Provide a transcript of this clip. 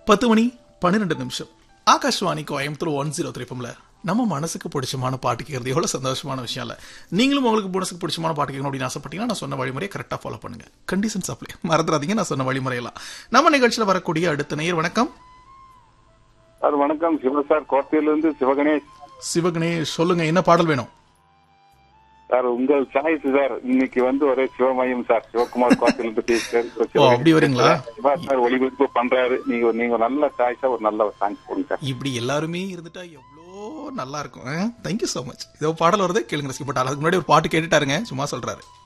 பத்து மணி பன்னிரெண்டு நிமிஷம் Akashvani Coimbatore one zero three நம்ம மனசுக்கு பிடிச்சமான பாட்டு கேட்கறது எவ்வளவு சந்தோஷமான விஷயம் இல்ல நீங்களும் உங்களுக்கு மனசுக்கு பிடிச்சமான பாட்டு கேட்கணும் அப்படின்னு ஆசைப்பட்டீங்கன்னா நான் சொன்ன வழிமுறையை கரெக்டா ஃபாலோ பண்ணுங்க கண்டிஷன்ஸ் அப்ளை மறந்துடாதீங்க நான் சொன்ன வழிமுறையெல்லாம் நம்ம நிகழ்ச்சியில வரக்கூடிய அடுத்த நேயர் வணக்கம் சார் வணக்கம் சிவ சார் கோட்டையிலிருந்து சிவகணேஷ் சிவகணேஷ் சொல்லுங்க என்ன பாடல் வேணும் சார் உங்கள் சாய்ஸ் சார் இன்னைக்கு வந்து ஒரே சிவமயம் சார் சிவகுமார் கோட்டையிலிருந்து பேசுறேன் ஓ, அப்படி வரீங்களா? சிவா சார் ஒளிபரப்பு பண்றாரு நீங்க நீங்க ஒரு நல்ல சாய்ஸா ஒரு நல்ல சாங் போடுங்க சார் இப்படி எல்லாருமே இருந்துட்டா எவ்வளோ நல்லா இருக்கும் தேங்க்யூ ஸோ மச் இதோ பாடல் வருது கேளுங்க ரசிக்கப்பட்டால் அதுக்கு முன்னாடி ஒரு பாட்டு கேட்டுட்டாருங்க சும்மா சொல்றாரு